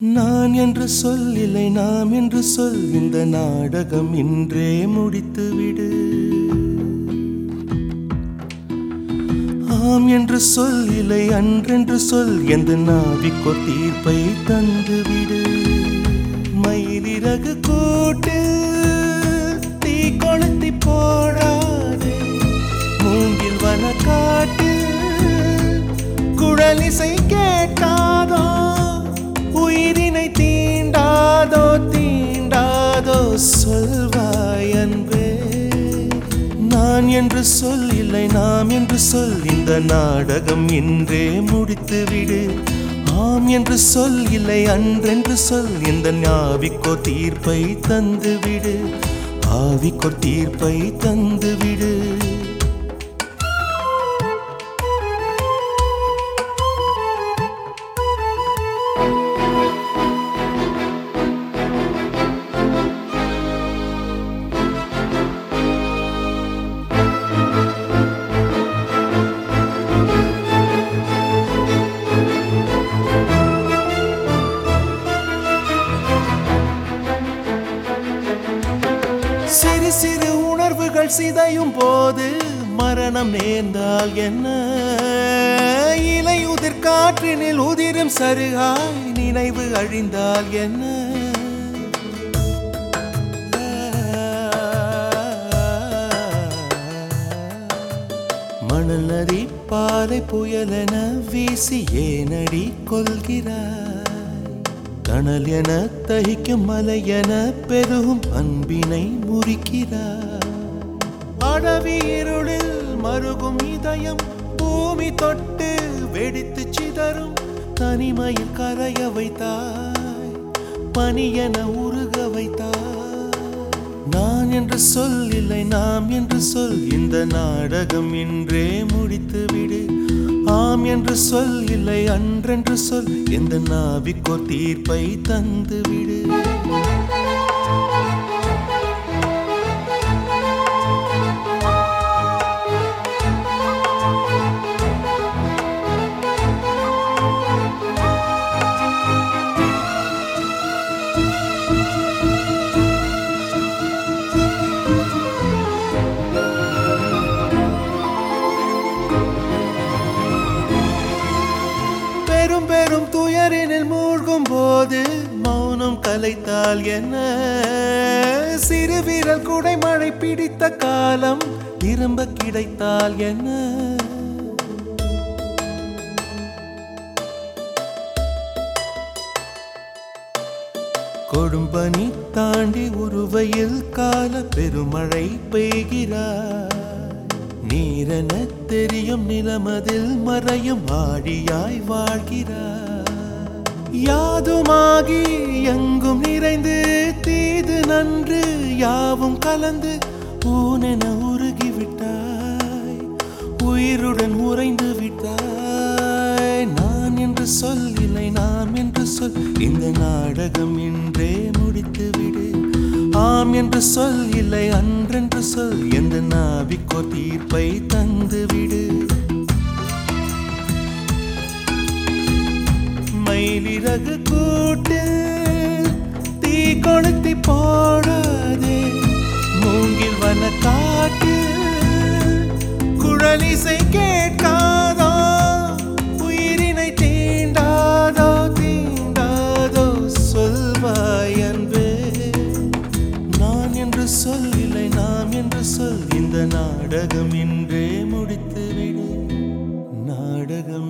நான் என்று சொல் இல்லை நாம் என்று சொல் இந்த நாடகம் இன்றே முடித்து விடு ஆம் என்று சொல் இல்லை அன்றென்று சொல் எந்த நாவிக்கோ தீர்ப்பை தந்து விடு மயிலிறகு கூட்டு தீ கொளுத்தி போடாதே மூங்கில் வன காட்டு குழலிசை கேட்காதோ உயிரினை தீண்டாதோ தீண்டாதோ சொல்வாய் அன்பே நான் என்று சொல் இல்லை நாம் என்று சொல் இந்த நாடகம் இன்றே முடித்து விடு ஆம் என்று சொல் இல்லை அன்றென்று சொல் இந்த ஞாவிக்கோ தீர்ப்பை தந்து விடு ஆவிக்கோ தீர்ப்பை தந்து விடு சிறு சிறு உணர்வுகள் சிதையும் போது மரணம் நேர்ந்தால் என்ன இலையுதிர் காற்றினில் உதிரும் சருகாய் நினைவு அழிந்தால் என்ன மணல் நதி பாலை புயலென வீசி ஏனடி கொள்கிறாய் கனல் என தகிக்கும் மலை என பெருகும் அன்பினை முறிக்கிறார் அடவி இருளில் மருகும் இதயம் பூமி தொட்டு வெடித்து சிதறும் தனிமையில் கரைய வைத்தாய் பனி என உருக வைத்தாய் நான் என்று சொல் இல்லை நாம் என்று சொல் இந்த நாடகம் இன்றே முடித்து விடு ஆம் என்று சொல் இல்லை அன்றென்று சொல் எந்த நாவிக்கோ தீர்ப்பை தந்து விடு பெரும் பெரும் துயரினில் மூழ்கும் போது மௌனம் கலைத்தால் என்ன சிறு வீரல் குடைமழை பிடித்த காலம் திரும்ப கிடைத்தால் என்ன கொடும்பனி தாண்டி உருவையில் கால பெருமழை பெய்கிறார் நீரென தெரியும் நிலமதில் மறையும் ஆடியாய் வாழ்கிறார் யாதுமாகி எங்கும் நிறைந்து தீது நன்று யாவும் கலந்து ஊனென உருகிவிட்டாய் உயிருடன் உறைந்து விட்டாய் நான் என்று சொல் இல்லை நாம் என்று சொல் இந்த நாடகம் இன்றே முடித்து விடு ஆம் என்று சொல் இல்லை அன்றென்று சொல் எந்த நாவிக்கோ தீர்ப்பை தந்து விடு மயிலிறகு கூட்டு தீ கொளுத்தி போடாதே மூங்கில் வன காட்டு குழலிசை கேட்காதோ உயிரினை தீண்டாதோ தீண்டாதோ சொல்வாய் அன்பே நான் என்று சொல் இல்லை நாம் என்று சொல் இந்த நாடகம் இன்றே முடித்து விடு நாடகம்